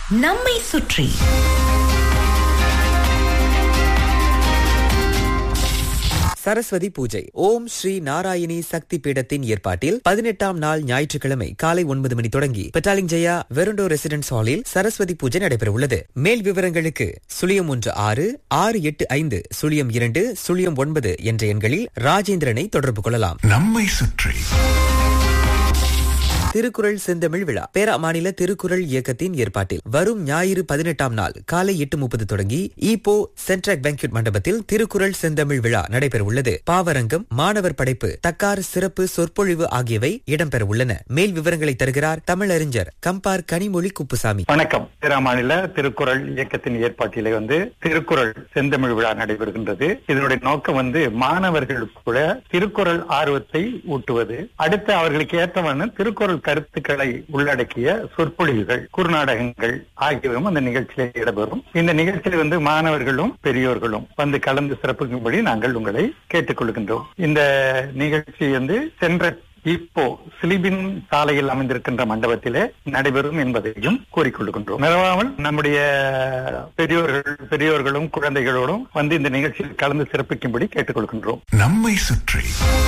நம்மை சுற்றி சரஸ்வதி பூஜை ஓம் ஸ்ரீ நாராயணி சக்தி பீடத்தின் ஏற்பாட்டில் பதினெட்டாம் நாள் ஞாயிற்றுக்கிழமை காலை ஒன்பது மணி தொடங்கி பெட்டாலிங் ஜெயா வெரண்டோ ரெசிடென்ஸ் ஹாலில் சரஸ்வதி பூஜை நடைபெறவுள்ளது மேல் விவரங்களுக்கு சுழியம் ஒன்று ஆறு ஆறு எட்டு ஐந்து சுழியம் இரண்டு சுழியம் ஒன்பது என்ற எண்களில் ராஜேந்திரனை தொடர்பு கொள்ளலாம் நம்மை சுற்றி திருக்குறள் செந்தமிழ் விழா பேரா மாநில திருக்குறள் இயக்கத்தின் ஏற்பாட்டில் வரும் ஞாயிறு பதினெட்டாம் நாள் காலை எட்டு முப்பது தொடங்கி ஈப்போ சென்ட்ராக் பேங்க்யூட் மண்டபத்தில் திருக்குறள் செந்தமிழ் விழா நடைபெறவுள்ளது பாவரங்கம் மாணவர் படைப்பு தக்கார் சிறப்பு சொற்பொழிவு ஆகியவை இடம்பெற உள்ளன மேல் விவரங்களை தருகிறார் தமிழறிஞர் கம்பார் கனிமொழி குப்புசாமி வணக்கம் பேரா மாநில திருக்குறள் இயக்கத்தின் ஏற்பாட்டிலே வந்து திருக்குறள் செந்தமிழ் விழா நடைபெறுகின்றது இதனுடைய நோக்கம் வந்து மாணவர்களுக்குள்ள திருக்குறள் ஆர்வத்தை ஊட்டுவது அடுத்து அவர்களுக்கு ஏற்றவான திருக்குறள் கருத்துக்களை உள்ளடக்கிய சொற்பொழிவுகள் குறுநாடகங்கள் ஆகியவையும் அந்த நிகழ்ச்சியில இடம்பெறும் இந்த நிகழ்ச்சியில் வந்து மாணவர்களும் பெரியோர்களும் வந்து கலந்து சிறப்புக்கும்படி நாங்கள் உங்களை கேட்டுக்கொள்கின்றோம் இந்த நிகழ்ச்சி வந்து சென்ற இப்போ சிலிபின் சாலையில் அமைந்திருக்கின்ற மண்டபத்திலே நடைபெறும் என்பதையும் கூறிக்கொள்கின்றோம் நிலவாமல் நம்முடைய பெரியோர்கள் பெரியோர்களும் குழந்தைகளோடும் வந்து இந்த நிகழ்ச்சியில் கலந்து சிறப்பிக்கும்படி கேட்டுக்கொள்கின்றோம் நம்மை சுற்றி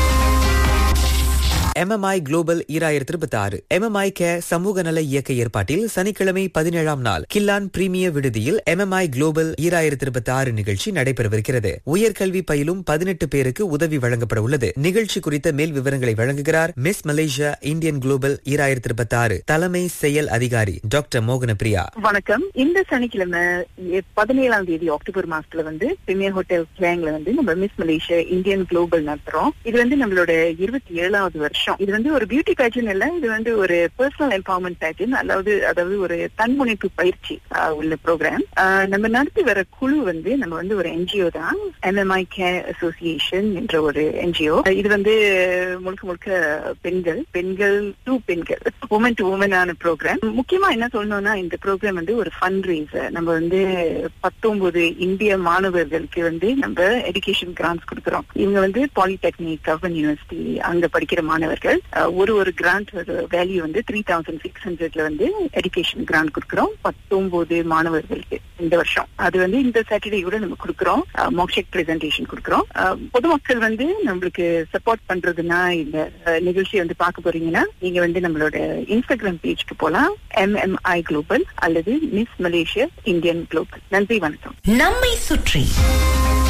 எம்எம்ஐ குளோபல் ஈராயிரத்தி இருபத்தி ஆறு எம்எம்ஐ கே சமூக நல இயக்க ஏற்பாட்டில் சனிக்கிழமை பதினேழாம் நாள் கில்லான் பிரீமியர் விடுதியில் எம்எம்ஐ குளோபல் ஈராயிரத்தி இருபத்தி ஆறு நிகழ்ச்சி நடைபெறவிருக்கிறது உயர்கல்வி பயிலும் பதினெட்டு பேருக்கு உதவி வழங்கப்பட உள்ளது நிகழ்ச்சி குறித்த மேல் விவரங்களை வழங்குகிறார் மிஸ் மலேசியா இந்தியன் குளோபல் ஈராயிரத்தி இருபத்தி ஆறு தலைமை செயல் அதிகாரி டாக்டர் மோகன பிரியா வணக்கம் இந்த சனிக்கிழமை எ- பதினேழாம் தேதி அக்டோபர் மாசத்துல வந்து பிரிமியர் ஹோட்டல் கிளாங்ல வந்து நம்ம மிஸ் மலேசியா இந்தியன் குளோபல் நடத்துறோம் இது வந்து நம்மளோட இருபத்தி ஏழாவது வருஷம் இது வந்து ஒரு பியூட்டி பேட்டன் இல்ல இது வந்து ஒரு பர்சனல் எம்பவர்மெண்ட் பேட்டன் அதாவது அதாவது ஒரு தன்முனைப்பு பயிற்சி ஆஹ், உள்ள ப்ரோக்ராம் நம்ம நடத்தி வர குழு வந்து நம்ம வந்து ஒரு என்ஜிஓ தான் எம்எம்ஐ கேர் அசோசியேஷன் என்ற ஒரு என்ஜிஓ இது வந்து முழுக்க முழுக்க பெண்கள் பெண்கள் டு பெண்கள் உமன் டு உமனான ப்ரோக்ராம் முக்கியமா என்ன சொல்லணும்னா இந்த ப்ரோக்ராம் வந்து ஒரு ஃபண்ட் ரேசர் நம்ம வந்து பத்தொன்பது இந்திய மாணவர்களுக்கு வந்து நம்ம எஜுகேஷன் கிராண்ட்ஸ் கொடுக்குறோம் இவங்க வந்து பாலிடெக்னிக் கவர்மெண்ட் யூனிவர்சிட்டி அங்க படிக்கிற மாணவர்கள் அஹ், ஒரு ஒரு கிராண்ட் வேல்யூ வந்து த்ரீ தௌசண்ட் சிக்ஸ் ஹண்ட்ரட்ல வந்து எஜுகேஷன் கிராண்ட் கொடுக்குறோம் பத்தொன்பது மாணவர்களுக்கு இந்த வருஷம் அது வந்து இந்த சாட்டர்டே கூட நம்ம கொடுக்குறோம் மோக்ஷெக் பிரசன்டேஷன் கொடுக்குறோம் அஹ், பொதுமக்கள் வந்து நம்மளுக்கு சப்போர்ட் பண்றதுன்னா இந்த அஹ், நிகழ்ச்சியை வந்து பார்க்க போறீங்கன்னா நீங்க வந்து நம்மளோட இன்ஸ்டாகிராம் பேஜ்க்கு போலாம் எம்எம்ஐ குளோபல் அல்லது மிஸ் மலேசியா இந்தியன் குளோபல் நன்றி வணக்கம் நம்மை சுற்றி